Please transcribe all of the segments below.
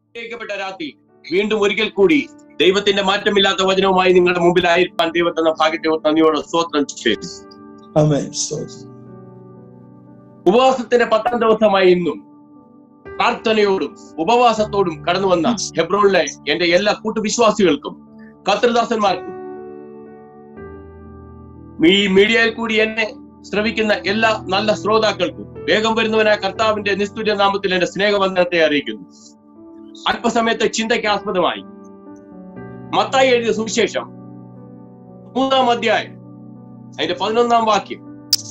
അനുഗ്രഹിക്കപ്പെട്ട രാത്രി വീണ്ടും ഒരിക്കൽ കൂടി ദൈവത്തിന്റെ മാറ്റമില്ലാത്ത വചനവുമായി നിങ്ങളുടെ മുമ്പിലായിരിക്കാൻ ദൈവത്തെന്ന ഭാഗ്യത്തെ ഓർത്ത് നന്ദിയോടെ സ്തോത്രം ചെയ്തു Amen. സ്തോത്രം. ഉപവാസത്തിന്റെ പത്താം ദിവസമായി ഇന്നും പ്രാർത്ഥനയോടും ഉപവാസത്തോടും കടന്നു വന്ന ഹെബ്രോണിലെ എന്റെ എല്ലാ കൂട്ടുവിശ്വാസികൾക്കും കർത്തൃദാസന്മാർക്കും ഈ മീഡിയയിൽ കൂടി എന്നെ ശ്രവിക്കുന്ന എല്ലാ നല്ല ശ്രോതാക്കൾക്കും വേഗം വരുന്നവനായ കർത്താവിന്റെ നിസ്തുല്യ നാമത്തിൽ എന്റെ സ്നേഹവന്ദനത്തെ അറിയിക്കുന്നു അല്പസമയത്തെ ചിന്തയ്ക്ക് ആസ്പദമായി മത്തായി എഴുതിയ സുവിശേഷം മൂന്നാം അധ്യായം അതിന്റെ പതിനൊന്നാം വാക്യം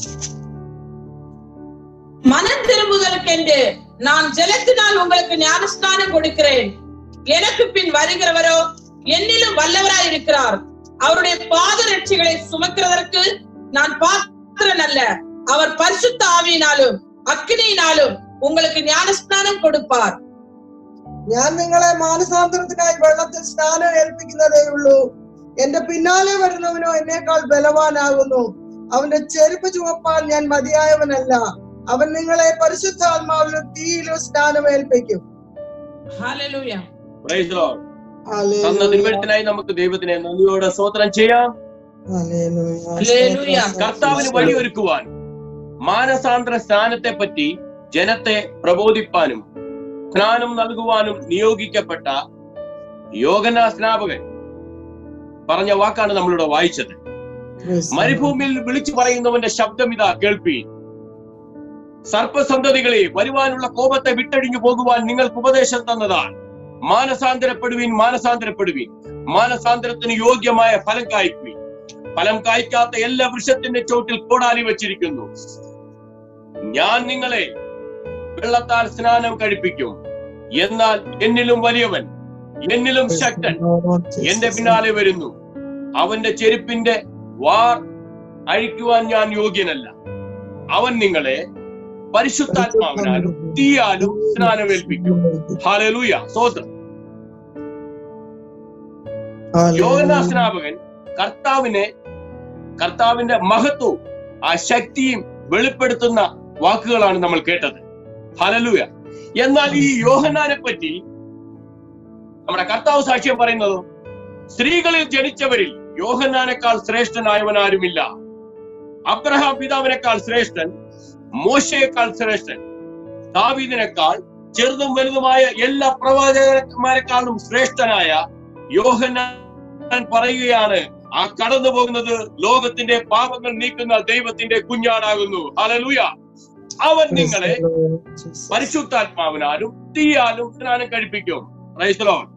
மனம் திரும்புதலுக்கென்று நான் ஜலத்தினால் உங்களுக்கு ஞானஸ்நானம் கொடுக்கிறேன் எனக்கு பின் வருகிறவரோ என்னிலும் வல்லவராய் இருக்கிறார் அவருடைய பாத ரட்சிகளை சுமக்கிறதற்கு நான் பாத்திரன் அல்ல அவர் பரிசுத்த ஆவியினாலும் അഗ്നിയിനാലും உங்களுக்கு ജ്ഞാനസ്നാനം കൊടുപ്പാർ ഞാൻ നിങ്ങളെ മാനസാന്തരത്തിനായി വെള്ളത്തിൽ സ്നാനം ഏൽപ്പിക്കുന്നതേ ഉള്ളൂ എന്റെ പിന്നാലെ വരുന്നവനോ എന്നേക്കാൾ ബലവാനാകുന്നു അവന്റെ ചെരുപ്പ് ചുമപ്പാൻ ഞാൻ മതിയായവനല്ല അവൻ നിങ്ങളെ പരിശുദ്ധാത്മാവിലും തീയിലും സ്നാനം ഏൽപ്പിക്കും hallelujah Praise the Lord. Hallelujah. തന്ന തിരുവഴുത്തിനായി നമുക്ക് ദൈവത്തിനെ നന്ദിയോടെ സ്തോത്രം ചെയ്യാം ഹല്ലേലൂയ. ഹല്ലേലൂയ. കർത്താവിന് വഴിയൊരുക്കുവാൻ മാനസാന്തര സ്നാനത്തെ പറ്റി ജനത്തെ പ്രബോധിപ്പാനും സ്നാനം നൽകുവാനും നിയോഗിക്കപ്പെട്ട യോഗന സ്നാപകൻ പറഞ്ഞ വാക്കാണ് നമ്മളിവിടെ വായിച്ചത് Praise the Lord. മരുഭൂമിയിൽ വിളിച്ചു പറയുന്നവന്റെ ശബ്ദം ഇതാ കേൾപ്പി സർപ്പസന്തതികളെ വരുവാനുള്ള കോപത്തെ വിട്ടടിഞ്ഞു പോകുവാൻ നിങ്ങൾക്ക് ഉപദേശം തന്നതാണ് മാനസാന്തരപ്പെടുവീൻ മാനസാന്തരപ്പെടുവീൻ മാനസാന്തരത്തിന് യോഗ്യമായ ഫലം കായ്ക്കുവീൻ ഫലം കായ്ക്കാത്ത എല്ലാ വൃക്ഷത്തിന്റെ ചോട്ടിൽ കോടാലി വച്ചിരിക്കുന്നു ഞാൻ നിങ്ങളെ വെള്ളത്താൽ സ്നാനം കഴിപ്പിക്കും എന്നാൽ എന്നിലും വലിയവൻ എന്നിലും ശക്തൻ എന്റെ പിന്നാലെ വരുന്നു അവന്റെ ചെരുപ്പിന്റെ വാർ അഴിക്കുവാൻ ഞാൻ യോഗ്യനല്ല അവൻ നിങ്ങളെ പരിശുദ്ധാത്മാവിനാലും തീയാലും സ്നാനമേൽപ്പിക്കും ഹാലലൂയ സ്വോത്രം യോഗനാ സ്നാപകൻ കർത്താവിനെ കർത്താവിന്റെ മഹത്വവും ആ ശക്തിയും വെളിപ്പെടുത്തുന്ന വാക്കുകളാണ് നമ്മൾ കേട്ടത് ഹലലൂയ എന്നാൽ ഈ യോഹനാനെ പറ്റി നമ്മുടെ കർത്താവ് സാക്ഷ്യം പറയുന്നതോ സ്ത്രീകളിൽ ജനിച്ചവരിൽ യോഹന്നാനേക്കാൾ ശ്രേഷ്ഠനായവൻ ആരുമില്ല അബ്രഹാം പിതാവിനേക്കാൾ ശ്രേഷ്ഠൻ മോശയേക്കാൾ ശ്രേഷ്ഠൻ ദാവീദിനേക്കാൾ ചെറുതും വലുതുമായ എല്ലാ പ്രവാചകന്മാരെക്കാളും ശ്രേഷ്ഠനായ യോഹന്നാൻ പറയുകയാണ് ആ കടന്നു പോകുന്നത് ലോകത്തിന്റെ പാപങ്ങൾ നീക്കുന്ന ദൈവത്തിന്റെ കുഞ്ഞാടാകുന്നു ഹലലൂയ അവൻ നിങ്ങളെ പരിശുദ്ധാത്മാവിനാലും തീയാലും സ്നാനം കഴിപ്പിക്കും Praise the Lord.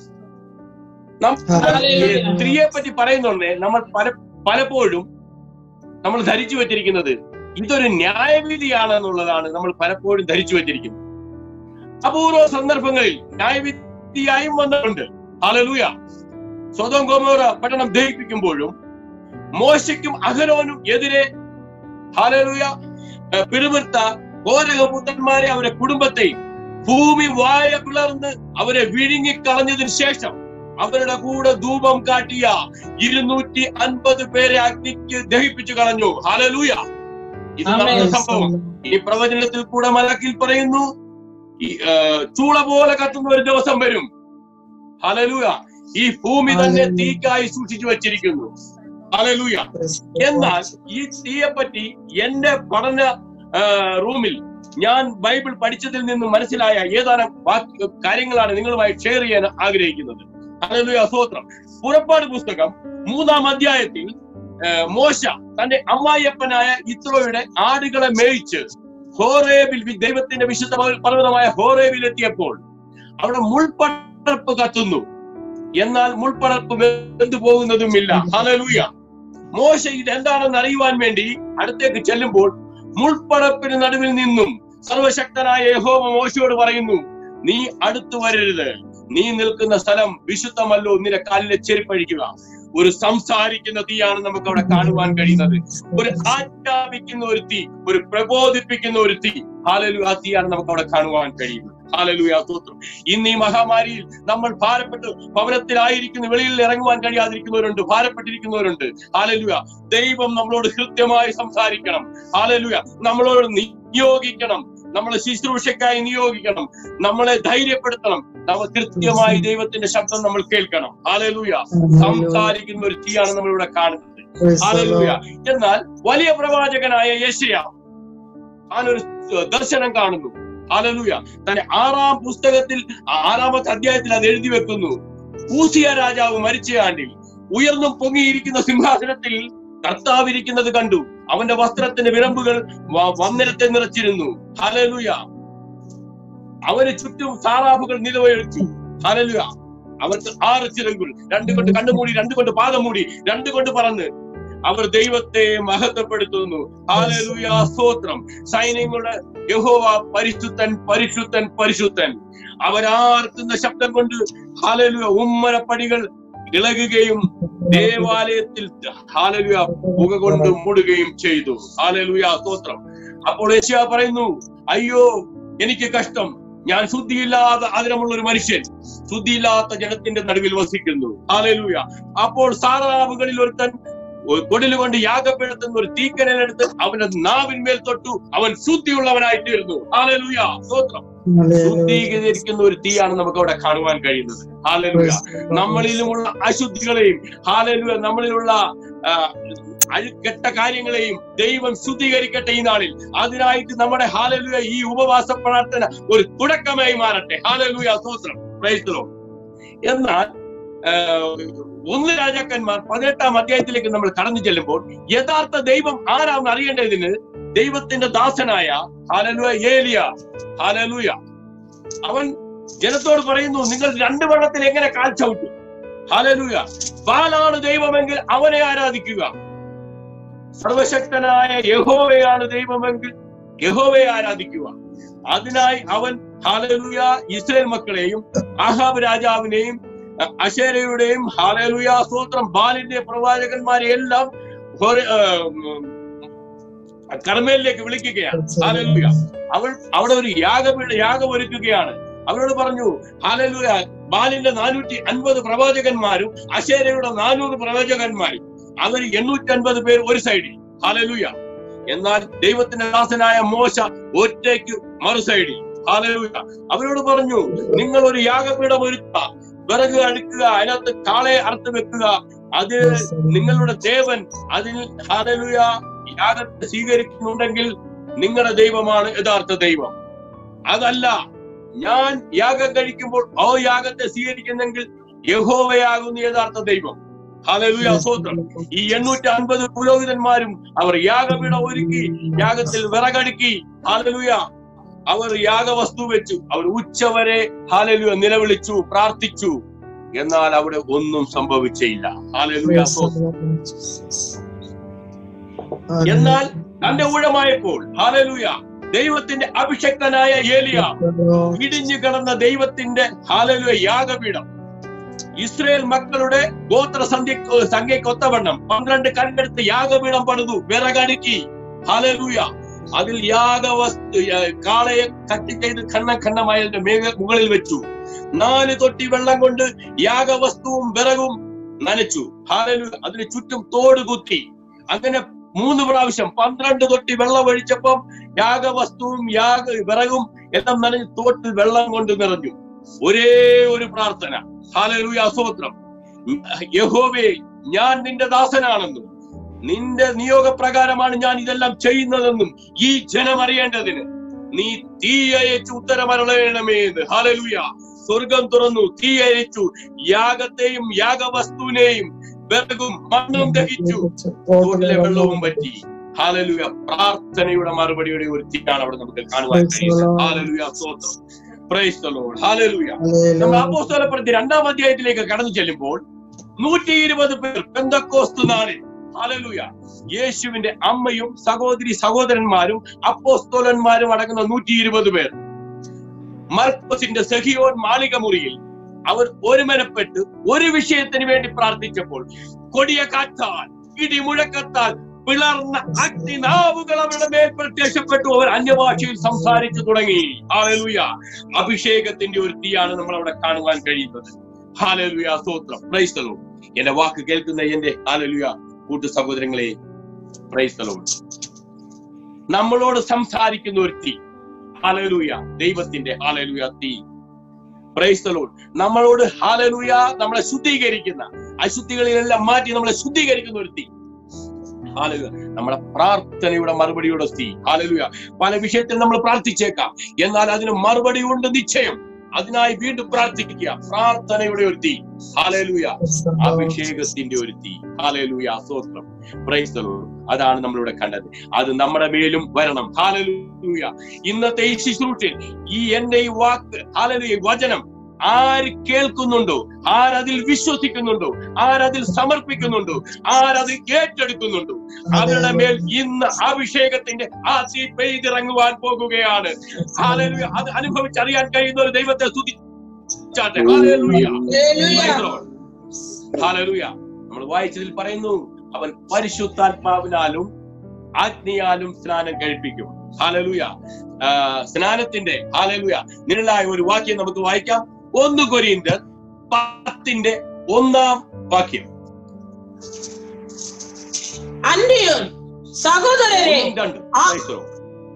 നമ്മൾ ഈ സ്ത്രീയെ പറ്റി പറയുന്നുണ്ട് നമ്മൾ പല പലപ്പോഴും നമ്മൾ ധരിച്ചു വെച്ചിരിക്കുന്നത് ഇതൊരു ന്യായവിധിയാണ് എന്നുള്ളതാണ് നമ്മൾ പലപ്പോഴും ധരിച്ചു വെച്ചിരിക്കുന്നത് അപൂർവ സന്ദർഭങ്ങളിൽ ന്യായവിധിയായും വന്നിട്ടുണ്ട് ഹലലൂയ സ്വതം ഗോമോറ പട്ടണം ദഹിപ്പിക്കുമ്പോഴും മോശയ്ക്കും അഹരോനും എതിരെ ഹലലൂയ ഏഹ് പിറുപിറുത്ത ഘോരകപുത്രന്മാരെ അവരെ കുടുംബത്തെയും ഭൂമി വായ പിളർന്ന് അവരെ വിഴുങ്ങിക്കളഞ്ഞതിന് ശേഷം അവരുടെ കൂടെ ധൂപം കാട്ടിയ ഇരുന്നൂറ്റി അൻപത് പേരെ അഗ്നിക്ക് ദഹിപ്പിച്ചു കളഞ്ഞു ഹലലൂയ ഇത് നടന്ന ആമേൻ. സംഭവം ഈ പ്രവചനത്തിൽ കൂടെ മലക്കിൽ പറയുന്നു ഈ ആ, ചൂള പോലെ കത്തുന്ന ഒരു ദിവസം വരും ഹലലൂയ ഈ ഭൂമി തന്നെ ഹല്ലേലൂയ. തീക്കായി സൂക്ഷിച്ചു വച്ചിരിക്കുന്നു ഹലലൂയ എന്നാൽ ഈ തീയെ പറ്റി എന്റെ പഠന ആ, റൂമിൽ ഞാൻ ബൈബിൾ പഠിച്ചതിൽ നിന്ന് മനസ്സിലായ ഏതാനും വാക്യ കാര്യങ്ങളാണ് നിങ്ങളുമായി ഷെയർ ചെയ്യാൻ ആഗ്രഹിക്കുന്നത് ഹല്ലേലൂയ സ്തോത്രം പുറപ്പാട് പുസ്തകം മൂന്നാം അധ്യായത്തിൽ ആ, മോശ തന്റെ അമ്മായിയപ്പനായ ഇത്രോയുടെ ആടുകളെ മേയിച്ച് ഹോറേബിൽ വി- ദൈവത്തിന്റെ വിശുദ്ധ പർവ്വ- പർവ്വതമായ ഹോറേബിൽ എത്തിയപ്പോൾ അവിടെ മുൾപ്പടർപ്പ് കത്തുന്നു എന്നാൽ മുൾപ്പടർപ്പ് വെന്തു പോകുന്നതുമില്ല ഹല്ലേലൂയ മോശ ഇത് എന്താണെന്ന് അറിയുവാൻ വേണ്ടി അടുത്തേക്ക് ചെല്ലുമ്പോൾ മുൾപ്പടപ്പിന് നടുവിൽ നിന്നും സർവശക്തനായ യഹോവ മോശയോട് പറയുന്നു നീ അടുത്തു വരരുത് നീ നിൽക്കുന്ന സ്ഥലം വിശുദ്ധമല്ലോ നിന്റെ കാലിലെ ചെരുപ്പഴിക്കുക ഒരു സംസാരിക്കുന്ന തീയാണ് നമുക്ക് അവിടെ കാണുവാൻ കഴിയുന്നത് ഒരു ആജ്ഞാപിക്കുന്ന ഒരു തീ ഒരു പ്രബോധിപ്പിക്കുന്ന ഒരു തീ ഹാലലു ആ തീയാണ് നമുക്ക് അവിടെ കാണുവാൻ കഴിയുന്നത് ഹാലലു ആ സ്തോത്രം ഇന്ന് ഈ മഹാമാരിയിൽ നമ്മൾ ഭാരപ്പെട്ട് ഭവനത്തിലായിരിക്കുന്ന വെളിയിൽ ഇറങ്ങുവാൻ കഴിയാതിരിക്കുന്നവരുണ്ട് ഭാരപ്പെട്ടിരിക്കുന്നവരുണ്ട് ഹാലലുയ ദൈവം നമ്മളോട് കൃത്യമായി സംസാരിക്കണം ഹാലലുയ നമ്മളോട് നിയോഗിക്കണം നമ്മളെ ശുശ്രൂഷക്കായി നിയോഗിക്കണം നമ്മളെ ധൈര്യപ്പെടുത്തണം നമ്മൾ കൃത്യമായി ദൈവത്തിന്റെ ശബ്ദം നമ്മൾ കേൾക്കണം ഹാലലൂയ സംസാരിക്കുന്ന ഒരു തീയാണ് നമ്മളിവിടെ കാണുന്നത് ഹാലലൂയ എന്നാൽ വലിയ പ്രവാചകനായ യേശയ താനൊരു ദർശനം കാണുന്നു ഹാലലൂയ തന്റെ ആറാം പുസ്തകത്തിൽ ആറാമത്തെ അധ്യായത്തിൽ അത് എഴുതി വെക്കുന്നു ഊസിയ രാജാവ് മരിച്ച ആണ്ടിൽ ഉയർന്നും പൊങ്ങിയിരിക്കുന്ന സിംഹാസനത്തിൽ കർത്താവ് ഇരിക്കുന്നത് കണ്ടു അവന്റെ വസ്ത്രത്തിന്റെ വിരമ്പുകൾ വ- വന്നിരത്തെ നിറച്ചിരുന്നു ഹാലലൂയ അവന് ചുറ്റും താറാവുകൾ നിലവഴിച്ചു ഹാലലൂയ അവർക്ക് ആറ് ചിറകുകൾ രണ്ടു കൊണ്ട് കണ്ണുമൂടി രണ്ടു കൊണ്ട് പാദം മൂടി രണ്ടു കൊണ്ട് പറന്ന് അവർ ദൈവത്തെ മഹത്വപ്പെടുത്തുന്നു ഹാലലൂയ സ്തോത്രം സൈന്യങ്ങളുടെ യഹോവ പരിശുദ്ധൻ പരിശുദ്ധൻ പരിശുദ്ധൻ അവരാർക്കുന്ന ശബ്ദം കൊണ്ട് ഹാലലൂയ ഉമ്മരപ്പടികൾ ഇളകുകയും ദേവാലയത്തിൽ ഹാലലുയ പുക കൊണ്ട് മൂടുകയും ചെയ്തു ഹാലലുയ സ്തോത്രം അപ്പോൾ യേശുവ പറയുന്നു അയ്യോ എനിക്ക് കഷ്ടം ഞാൻ ശുദ്ധിയില്ലാത്ത ആദരമുള്ള ഒരു മനുഷ്യൻ ശുദ്ധിയില്ലാത്ത ജനത്തിന്റെ നടുവിൽ വസിക്കുന്നു ഹാലലുയ അപ്പോൾ സാറാവുകളിൽ ഒരുത്തൻ കൊടില് കൊണ്ട് യാഗപ്പെടുത്തുന്ന ഒരു തീക്കനെടുത്ത് അവന്റെ നാവിന്മേൽ തൊട്ടു അവൻ ശുദ്ധിയുള്ളവനായി തീർന്നു ഹാലലുയ സ്തോത്രം ശുദ്ധീകരിക്കുന്ന ഒരു തീയാണ് നമുക്ക് അവിടെ കാണുവാൻ കഴിയുന്നത് ഹാലലുയ നമ്മളിലുമുള്ള അശുദ്ധികളെയും ഹാലലുയ നമ്മളിലുള്ള ആ, അഴുക്കട്ട കാര്യങ്ങളെയും ദൈവം ശുദ്ധീകരിക്കട്ടെ ഈ നാളിൽ അതിനായിട്ട് നമ്മുടെ ഹാലലുയ ഈ ഉപവാസ പ്രാർത്ഥന ഒരു തുടക്കമായി മാറട്ടെ ഹാലലുയ സ്തോത്രം പ്രൈസ്തലോ എന്നാൽ ആ, ഒന്ന് രാജാക്കന്മാർ പതിനെട്ടാം അധ്യായത്തിലേക്ക് നമ്മൾ കടന്നു ചെല്ലുമ്പോൾ യഥാർത്ഥ ദൈവം ആരാന്ന് അറിയേണ്ടതിന് ദൈവത്തിന്റെ ദാസനായ ഹാലലുയ ഏലിയ ഹാലലൂയ അവൻ ജനത്തോട് പറയുന്നു നിങ്ങൾ രണ്ട് വെള്ളത്തിൽ എങ്ങനെ കാൽ ചവിട്ടും ഹാലലൂയ ബാലാണ് ദൈവമെങ്കിൽ അവനെ ആരാധിക്കുക സർവശക്തനായ യഹോവയാണ് ദൈവമെങ്കിൽ യഹോവയെ ആരാധിക്കുക അതിനായി അവൻ ഹാലലൂയ ഇസ്രയേൽ മക്കളെയും ആഹാബ് രാജാവിനെയും അ- അശേരയുടെയും ഹാലലൂയ സ്തോത്രം ബാലിന്റെ പ്രവാചകന്മാരെ എല്ലാം ഹോരെ- ആ, ഉം, കർമ്മയിലേക്ക് വിളിക്കുകയാണ് ഹാലലൂയ അവൾ അവിടെ ഒരു യാഗപീഠ യാഗം ഒരുക്കുകയാണ് അവരോട് പറഞ്ഞു ഹാലലൂയ ബാലിന്റെ നാനൂറ്റി അൻപത് പ്രവാചകന്മാരും അശേരയുടെ നാനൂറ് പ്രവാചകന്മാരും അവർ എണ്ണൂറ്റി അൻപത് പേർ ഒരു സൈഡിൽ ഹാലലൂയ എന്നാൽ ദൈവത്തിന്റെ ദാസനായ മോശ ഒറ്റയ്ക്ക് മറു സൈഡിൽ ഹാലലൂയ അവരോട് പറഞ്ഞു നിങ്ങൾ ഒരു യാഗപീഠം ഒരുക്കുക വിറക് അടുക്കുക അതിനകത്ത് കാളയെ അറുത്ത് വെക്കുക അത് നിങ്ങളുടെ ദേവൻ അതിൽ ഹാലലൂയ യാഗത്തെ സ്വീകരിക്കുന്നുണ്ടെങ്കിൽ നിങ്ങളുടെ ദൈവമാണ് യഥാർത്ഥ ദൈവം അതല്ല ഞാൻ യാഗം കഴിക്കുമ്പോൾ ആ യാഗത്തെ സ്വീകരിക്കുന്നെങ്കിൽ യഹോവയാകുന്ന യഥാർത്ഥ ദൈവം ഹല്ലേലൂയ സ്തോത്രം ഈ എണ്ണൂറ്റി അൻപത് പുരോഹിതന്മാരും അവർ യാഗപീഠം ഒരുക്കി യാഗത്തിൽ വിറകടുക്കി ഹാലലുയ അവർ യാഗവസ്തു വെച്ചു അവർ ഉച്ചവരെ ഹാലലുയ നിലവിളിച്ചു പ്രാർത്ഥിച്ചു എന്നാൽ അവിടെ ഒന്നും സംഭവിച്ചില്ല ഹാലലുയ സ്തോത്രം എന്നാൽ തന്റെ ഊഴമായപ്പോൾ ഹാലലുയ ദൈവത്തിന്റെ അഭിഷക്തനായ ഏലിയ ഇടിഞ്ഞു കിടന്ന ദൈവത്തിന്റെ ഹാലലുയ യാഗപീഠം ഇസ്രയേൽ മക്കളുടെ ഗോത്ര സന്ധ്യ സംഖ്യക്കൊത്തവണ്ണം പന്ത്രണ്ട് കല്ലെടുത്ത് യാഗപീഠം പണിതു വിറകടുക്കി ഹാലലൂയ അതിൽ യാഗവസ്തു യ- കാളയെ കട്ടി ചെയ്ത് ഖണ്ണം ഖണ്ണമായി അതിന്റെ മേഘ മുകളിൽ വെച്ചു നാല് തൊട്ടി വെള്ളം കൊണ്ട് യാഗവസ്തുവും വിറകും നനച്ചു ഹാലലു അതിന് ചുറ്റും തോട് കുത്തി അങ്ങനെ മൂന്ന് പ്രാവശ്യം പന്ത്രണ്ട് തൊട്ടി വെള്ളം ഒഴിച്ചപ്പം യാഗവസ്തുവും യാഗ വിറകും എല്ലാം നനഞ്ഞ് തോട്ടിൽ വെള്ളം കൊണ്ട് നിറഞ്ഞു ഒരേ ഒരു പ്രാർത്ഥന ഹാലലൂയ സ്തോത്രം യഹോവേ ഞാൻ നിന്റെ ദാസനാണെന്നും നിന്റെ നിയോഗപ്രകാരമാണ് ഞാൻ ഇതെല്ലാം ചെയ്യുന്നതെന്നും ഈ ജനം അറിയേണ്ടതിന് നീ തീ അയച്ചു ഉത്തരമരളയണമേ എന്ന് ഹാലലൂയ സ്വർഗം തുറന്നു തീ അയച്ചു യാഗത്തെയും യാഗവസ്തുവിനെയും വിറകും മണ്ണും ദഹിച്ചു തോട്ടിലെ വെള്ളവും പറ്റി ഹാലലുയ പ്രാർത്ഥനയുടെ മറുപടിയുടെ ഒരു തീയാണ് അവിടെ നമുക്ക് കാണുവാൻ കഴിയുന്നത് ഹാലലുയ സ്തോത്രം പ്രൈസ് ദ ലോർഡ് ഹാലലുയ നമ്മൾ അപ്പോസ്തലപ്രതി രണ്ടാം അധ്യായത്തിലേക്ക് കടന്നു ചെല്ലുമ്പോൾ നൂറ്റി ഇരുപത് പേർ പെന്തക്കോസ്തു നാളിൽ ഹാലലുയ യേശുവിന്റെ അമ്മയും സഹോദരി സഹോദരന്മാരും അപ്പോസ്തോലന്മാരും അടങ്ങുന്ന നൂറ്റി ഇരുപത് പേർ മർക്കോസിന്റെ സഹിയോൻ മാളിക മുറിയിൽ അവർ ഒരുമനപ്പെട്ട് ഒരു വിഷയത്തിന് വേണ്ടി പ്രാർത്ഥിച്ചപ്പോൾ കൊടിയ കാറ്റാൽ ഇടിമുഴക്കത്താൽ പിളർന്ന അഗ്നിനാവുകൾ അവരുടെ മേൽ പ്രത്യക്ഷപ്പെട്ടു അവർ അന്യഭാഷയിൽ സംസാരിച്ചു തുടങ്ങി ഹാലലുയ അഭിഷേകത്തിന്റെ ഒരു തീയാണ് നമ്മൾ അവിടെ കാണുവാൻ കഴിയുന്നത് ഹാലലുയ സ്തോത്രം പ്രൈസ്തലോ എന്റെ വാക്ക് കേൾക്കുന്ന എന്റെ ഹാലലുയ കൂട്ടു സഹോദരങ്ങളെ പ്രൈസ്തലോ നമ്മളോട് സംസാരിക്കുന്ന ഒരു തീ ഹാലലൂയ ദൈവത്തിന്റെ ഹാലലൂയ തീ പ്രൈസ് the Lord. നമ്മളോട് ഹാലലൂയ നമ്മളെ ശുദ്ധീകരിക്കുന്ന അശുദ്ധികളിലെല്ലാം മാറ്റി നമ്മളെ ശുദ്ധീകരിക്കുന്ന ഒരു തീ ഹാലലൂയ നമ്മുടെ പ്രാർത്ഥനയുടെ മറുപടിയുടെ തീ ഹാലലൂയ പല വിഷയത്തിൽ നമ്മൾ പ്രാർത്ഥിച്ചേക്കാം എന്നാൽ അതിന് മറുപടി ഉണ്ട് നിശ്ചയം അതിനായി വീണ്ടും പ്രാർത്ഥിക്കുക പ്രാർത്ഥനയുടെ ഒരു തീ ഹാലലൂയ അഭിഷേകത്തിന്റെ ഒരു തീ ഹാലലൂയ സ്തോത്രം പ്രൈസ് the Lord. അതാണ് നമ്മളിവിടെ കണ്ടത് അത് നമ്മുടെ മേലും വരണം ഹാലലൂയ ഇന്നത്തെ ഈ ശുശ്രൂഷയിൽ ഈ എന്റെ ഈ വാക്ക് ഹാലലൂയ വചനം ആര് കേൾക്കുന്നുണ്ടോ ആരതിൽ വിശ്വസിക്കുന്നുണ്ടോ ആരതിൽ സമർപ്പിക്കുന്നുണ്ടോ ആരതിൽ ഏറ്റെടുക്കുന്നുണ്ടോ അവരുടെ മേൽ ഇന്ന് അഭിഷേകത്തിന്റെ ആ തീ പെയ്തിറങ്ങുവാൻ പോകുകയാണ് ഹാലലൂയ അത് അനുഭവിച്ചറിയാൻ കഴിയുന്ന ഒരു ദൈവത്തെ സ്തുതിച്ചാട്ടെ hallelujah Praise the Lord. Hallelujah നമ്മൾ വായിച്ചതിൽ പറയുന്നു അവൻ പരിശുദ്ധാത്മാവിനാലും ആജ്ഞയാലും സ്നാനം കഴിപ്പിക്കും ഹാലലൂയ ആ, സ്നാനത്തിന്റെ ഹാലലൂയ നിഴലായ ഒരു വാക്യം നമുക്ക് വായിക്കാം ഒന്ന് കൊരിന്തർ പത്തിന്റെ ഒന്നാം വാക്യം അന്റെയും സഹോദരരെ ഒന്നും രണ്ടും ആ- Praise the Lord.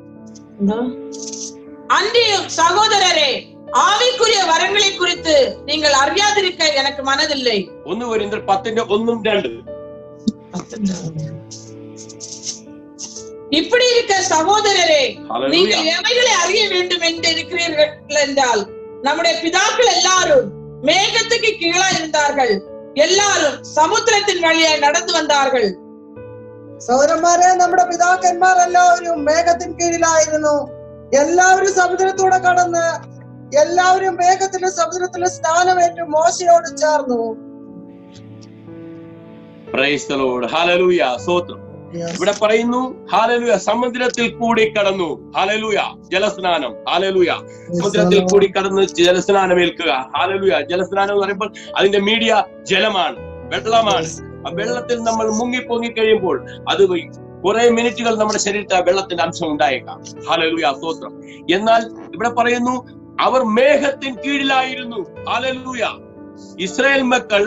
அன்றியும் சகோதரரே ஆவிக்குரிய வரங்களை குறித்து நீங்கள் அறியாதிருக்க எனக்கு மனதில்லை ഒന്ന് കൊരിന്തർ പത്തിന്റെ ஒன்னும் രണ്ടും இப்படி இருக்க சகோதரரே Hallelujah. நீங்கள் எவைகளை அறிய வேண்டும் என்று இருக்கிறீர்கள் என்றால் நம்முடைய பிதாக்கள் எல்லாரும் மேகத்துக்கு கீழே இருந்தார்கள் எல்லாரும் സമുദ്രത്തിൻ വഴിയായി നടന്നു വந்தார்கள் സൗരന്മാരെ നമ്മുടെ പിതാക്കന്മാർ എല്ലാവരും മേഘത്തിന് കീഴിലായിരുന്നു എല്ലാവരും സമുദ്രത്തൂടെ കടന്ന് എല്ലാവരും മേഘത്തിലും സമുദ്രത്തിലും സ്നാനമേറ്റു മോശയോട് ചേർന്നു Praise the Lord. ഹാലലൂയ സ്തോത്രം ഇവിടെ പറയുന്നു ഹാലലൂയ സമുദ്രത്തിൽ കൂടി കടന്നു ഹാലലൂയ ജലസ്നാനം ഹാലലൂയ സമുദ്രത്തിൽ കൂടി കടന്ന് ജലസ്നാനം ഏൽക്കുക ഹാലലൂയ ജലസ്നാനം എന്ന് പറയുമ്പോൾ അതിന്റെ മീഡിയ ജലമാണ് വെള്ളമാണ് ആ വെള്ളത്തിൽ നമ്മൾ മുങ്ങി പൊങ്ങി കഴിയുമ്പോൾ അത് കുറെ മിനിറ്റുകൾ നമ്മുടെ ശരീരത്തിൽ ആ വെള്ളത്തിന്റെ അംശം ഉണ്ടായേക്കാം ഹാലലൂയ സ്തോത്രം എന്നാൽ ഇവിടെ പറയുന്നു അവർ മേഘത്തിൻ കീഴിലായിരുന്നു ഹാലലൂയ ഇസ്രായേൽ മക്കൾ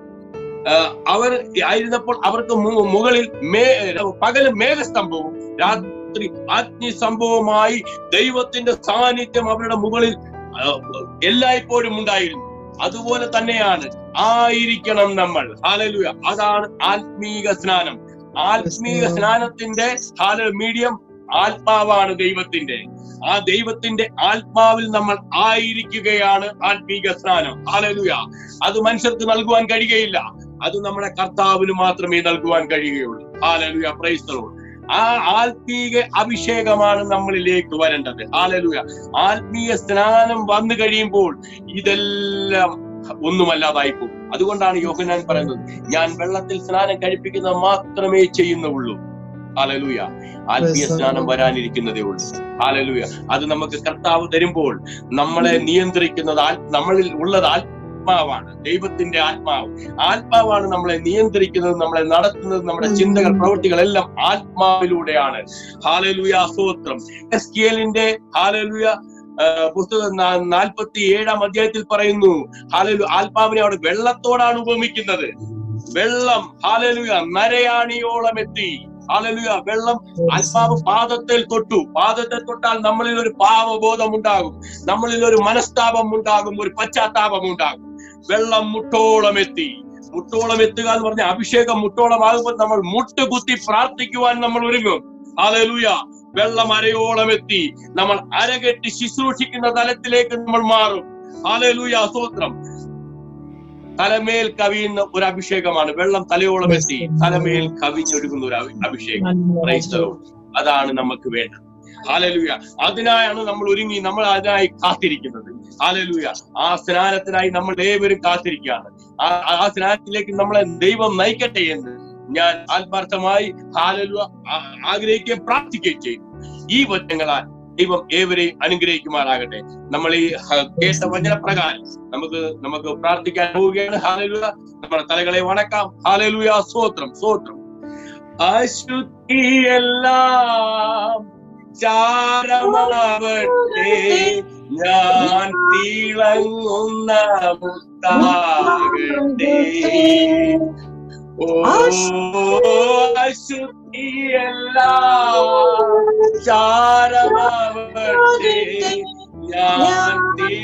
ആ, അവർ ആയിരുന്നപ്പോൾ അവർക്ക് മു- മുകളിൽ മേ പകല് മേഘസ്തംഭവും രാത്രി അഗ്നി സംഭവമായി ദൈവത്തിന്റെ സാന്നിധ്യം അവരുടെ മുകളിൽ ആ, എല്ലായ്പ്പോഴും ഉണ്ടായിരുന്നു അതുപോലെ തന്നെയാണ് ആയിരിക്കണം നമ്മൾ ഹാലലുയ അതാണ് ആത്മീക സ്നാനം ആത്മീക സ്നാനത്തിന്റെ ഹാല മീഡിയം ആത്മാവാണ് ദൈവത്തിന്റെ ആ ദൈവത്തിന്റെ ആത്മാവിൽ നമ്മൾ ആയിരിക്കുകയാണ് ആത്മീക സ്നാനം ഹാലലുയ അത് മനുഷ്യർക്ക് നൽകുവാൻ കഴിയുകയില്ല അത് നമ്മുടെ കർത്താവിന് മാത്രമേ നൽകുവാൻ കഴിയുകയുള്ളൂ ഹാലലുയ പ്രൈസ്തലോട് ആ ആത്മീക അഭിഷേകമാണ് നമ്മളിലേക്ക് വരേണ്ടത് ഹാലലുയ ആത്മീയ സ്നാനം വന്നു കഴിയുമ്പോൾ ഇതെല്ലാം ഒന്നുമല്ലാതായി പോകും അതുകൊണ്ടാണ് യോഹനാൻ പറയുന്നത് ഞാൻ വെള്ളത്തിൽ സ്നാനം കഴിപ്പിക്കുന്നത് മാത്രമേ ചെയ്യുന്നുള്ളൂ ഹാലലൂയ ആത്മീയ സ്നാനം വരാനിരിക്കുന്നതേ ഉള്ളൂ ഹാലലൂയ അത് നമുക്ക് കർത്താവ് തരുമ്പോൾ നമ്മളെ നിയന്ത്രിക്കുന്നത് ആൽ- നമ്മളിൽ ഉള്ളത് ആത്മാവാണ് ദൈവത്തിന്റെ ആത്മാവ് ആത്മാവാണ് നമ്മളെ നിയന്ത്രിക്കുന്നത് നമ്മളെ നടത്തുന്നത് നമ്മുടെ ചിന്തകൾ പ്രവൃത്തികളെല്ലാം ആത്മാവിലൂടെയാണ് ഹാലലുയ സ്തോത്രം എസ്കിയലിന്റെ ഹാലലുയ പുസ്തകം നാ- നാൽപ്പത്തി ഏഴാം അധ്യായത്തിൽ പറയുന്നു ഹാലലു ആത്മാവിനെ അവിടെ വെള്ളത്തോടാണ് ഉപമിക്കുന്നത് വെള്ളം ഹാലലുയ നരയാണിയോളം എത്തി ഹാലലുയ വെള്ളം ആത്മാവ് പാദത്തിൽ തൊട്ടു പാദത്തെ തൊട്ടാൽ നമ്മളിൽ ഒരു പാവബോധം ഉണ്ടാകും നമ്മളിൽ ഒരു മനസ്താപം ഉണ്ടാകും ഒരു പശ്ചാത്താപം ഉണ്ടാകും വെള്ളം മുട്ടോളം എത്തി മുട്ടോളം എത്തുക എന്ന് പറഞ്ഞ അഭിഷേകം മുട്ടോളമാകുമ്പോൾ നമ്മൾ മുട്ടുകുത്തി പ്രാർത്ഥിക്കുവാൻ നമ്മൾ ഒരുങ്ങും ഹാലലൂയ വെള്ളം അരയോളം എത്തി നമ്മൾ അരകെട്ടി ശുശ്രൂഷിക്കുന്ന തലത്തിലേക്ക് നമ്മൾ മാറും ഹാലലൂയ സ്തോത്രം തലമേൽ കവിയുന്ന ഒരു അഭിഷേകമാണ് വെള്ളം തലയോളം എത്തി തലമേൽ കവിഞ്ഞൊഴുകുന്ന ഒരു അഭി- അഭിഷേകം Praise the Lord. അതാണ് നമുക്ക് വേണ്ടത് ഹാലലൂയ അതിനായാണ് നമ്മൾ ഒരുങ്ങി നമ്മൾ അതിനായി കാത്തിരിക്കുന്നത് ഹാലലൂയ ആ സ്നാനത്തിനായി നമ്മൾ ഏവരും കാത്തിരിക്കുകയാണ് ആ ആ സ്നാനത്തിലേക്ക് നമ്മളെ ദൈവം നയിക്കട്ടെ എന്ന് ഞാൻ ആത്മാർത്ഥമായി ഹാലലു ആഗ്രഹിക്കുകയും പ്രാർത്ഥിക്കുകയും ചെയ്യുന്നു ഈ വചനങ്ങളാൽ ദൈവം ഏവരെയും അനുഗ്രഹിക്കുമാറാകട്ടെ നമ്മൾ ഈ ഹ, കേട്ട വചനപ്രകാരം നമുക്ക് നമുക്ക് പ്രാർത്ഥിക്കാൻ പോവുകയാണ് ഹാലലുയ നമ്മുടെ തലകളെ വണക്കാം ഹാലലുയ സ്തോത്രം സ്തോത്രം അശുദ്ധിയെല്ലാം ചാരമാവട്ടെ ഞാൻ തിളങ്ങുന്ന മുത്താകട്ടെ ഓ അശുദ്ധിയല്ല ചാരമാവട്ടെ ഞാൻ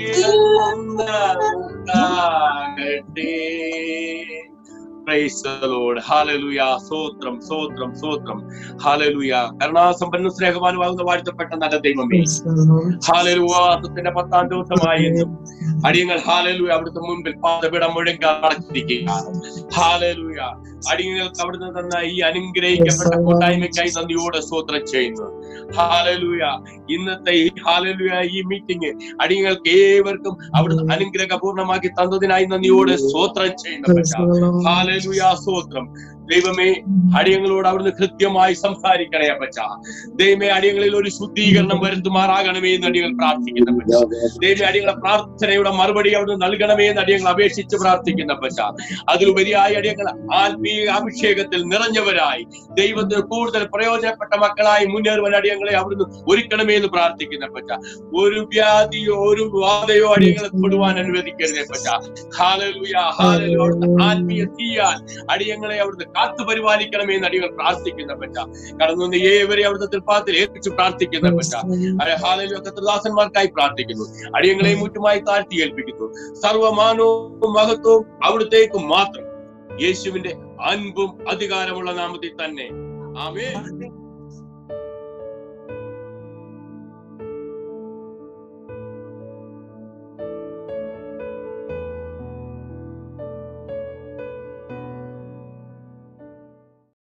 തീർന്നുണ്ടാകട്ടെ Praise the Lord. Hallelujah. സ്തോത്രം സ്തോത്രം സ്തോത്രം ഹാലലുയ കരുണാസമ്പന്ന സ്നേഹവാനുമാകുന്ന വാഴ്ത്തപ്പെട്ട നല്ല ദൈവമേ ഹാലലുവാസത്തിന്റെ പത്താം ദിവസമായി എന്നും അടിയങ്ങൾ ഹാലലൂയ അവിടുത്തെ മുൻപിൽ പാതപിടം മുഴങ്ങി അടച്ചിരിക്കുകയാണ് ഹാലലൂയ അടിയങ്ങൾക്ക് അവിടുന്ന് തന്ന ഈ അനുഗ്രഹിക്കപ്പെട്ട കൂട്ടായ്മയ്ക്കായി നന്ദിയോടെ സ്തോത്രം ചെയ്യുന്നു ഹാലലൂയ ഇന്നത്തെ ഈ ഹാലലൂയ ഈ മീറ്റിംഗ് അടിയങ്ങൾക്ക് ഏവർക്കും അവിടുന്ന് അനുഗ്രഹപൂർണ്ണമാക്കി തന്നതിനായി നന്ദിയോടെ സ്തോത്രം ചെയ്യുന്ന ഹാലലൂയ സ്തോത്രം ദൈവമേ അടിയങ്ങളോട് അവിടുന്ന് കൃത്യമായി സംസാരിക്കണേ അപ്പച്ച ദൈവമേ അടിയങ്ങളിൽ ഒരു ശുദ്ധീകരണം വരുത്തുമാറാകണമേ എന്ന് അടിയങ്ങൾ പ്രാർത്ഥിക്കുന്ന പച്ച ദൈവമേ അടിയങ്ങളെ പ്രാർത്ഥനയുടെ മറുപടി അവിടുന്ന് നൽകണമേ എന്ന് അടിയങ്ങൾ അപേക്ഷിച്ച് പ്രാർത്ഥിക്കുന്ന പച്ച അതിലുപരിയായി അടിയങ്ങൾ ആത്മീയ അഭിഷേകത്തിൽ നിറഞ്ഞവരായി ദൈവത്തിന് കൂടുതൽ പ്രയോജനപ്പെട്ട മക്കളായി മുന്നേറുവാൻ അടിയങ്ങളെ അവിടുന്ന് ഒരുക്കണമേ എന്ന് പ്രാർത്ഥിക്കുന്ന പച്ച ഒരു വ്യാധിയോ ഒരു വാതയോ അടിയങ്ങളെ തൊടുവാൻ അനുവദിക്കരുതേ പച്ച ഹാലലുയ ഹാലലു അവിടുന്ന് ആത്മീയ തീയാൽ അടിയങ്ങളെ അവിടുന്ന് കാത്തു പരിപാലിക്കണമേ എന്ന് അടിയങ്ങൾ പ്രാർത്ഥിക്കുന്ന പറ്റ കടന്നു വന്ന ഏവരെ അവിടുത്തെ തൃപ്പാത്തിൽ ഏൽപ്പിച്ച് പ്രാർത്ഥിക്കുന്ന പറ്റ ഹാലലു കത്രദാസന്മാർക്കായി പ്രാർത്ഥിക്കുന്നു അടിയങ്ങളെ മുറ്റുമായി താഴ്ത്തി ഏൽപ്പിക്കുന്നു സർവമാനവും മഹത്വവും അവിടുത്തേക്ക് മാത്രം യേശുവിന്റെ അൻപും അധികാരമുള്ള നാമത്തിൽ തന്നെ ആമേ